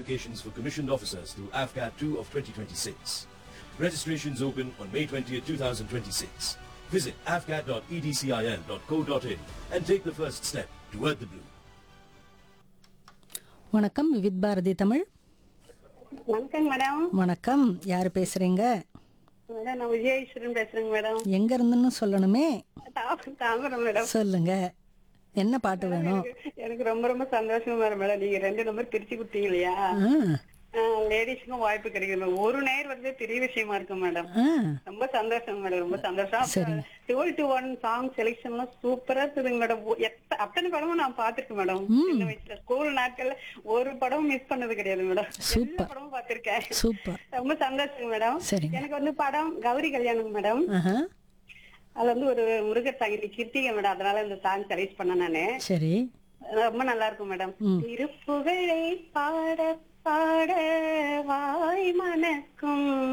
applications for commissioned officers through AFCAT 2 of 2026. Registrations open on May 20th, 2026. Visit afcat.edcil.co.in and take the first step toward the blue. வணக்கம் விவித் பாரதி தமிழ் வணக்கம் madam வணக்கம் யார் பேசுறீங்க madam நான் விஜயேஸ்வரன் பேசுறேங்க madam எங்க இருந்துன்னு சொல்லணுமே தாம- தாமரம் மேடம் சொல்லுங்க என்ன பாட்டு வேணும் எனக்கு ரொம்ப ரொம்ப சந்தோஷமா இருக்கு மேடம் நீங்க ரெண்டு நம்பர் பிரிச்சு கொடுத்தீங்க இல்லையா ஆ, லேடிஸ்க்கும் வாய்ப்பு கிடைக்குது ஒரு நேர் வந்து பெரிய விஷயமா இருக்கு மேடம் ஆ, ரொம்ப சந்தோஷம் மேடம் ரொம்ப சந்தோஷம் சரிங்க. டுவெல் டு ஒன் சாங் செலெக்ஷன்லாம் சூப்பரா இருக்குதுங்க மேடம் ஒ- எத்த- அத்தனை படமும் நான் பாத்திருக்கேன் மேடம் சின்ன வயசுல ஸ்கூல் நாட்கள்ல ஒரு படமும் மிஸ் பண்ணது கிடையாது மேடம் எல்லா சூப்பர். படமும் பாத்திருக்கேன் சூப்பர் ரொம்ப சந்தோஷம் மேடம் சரிங்க. எனக்கு வந்து படம் கௌரி கல்யாணம் மேடம் ஆஹா, அதுல வந்து ஒரு முருகர் சாங்கி கிருத்திகை மேடம் அதனால இந்த சாங் செலக்ட் பண்ண நானு சரி ரொம்ப நல்லா இருக்கும் மேடம் திருப்புகழை பாட பாட வாய் மணக்கும்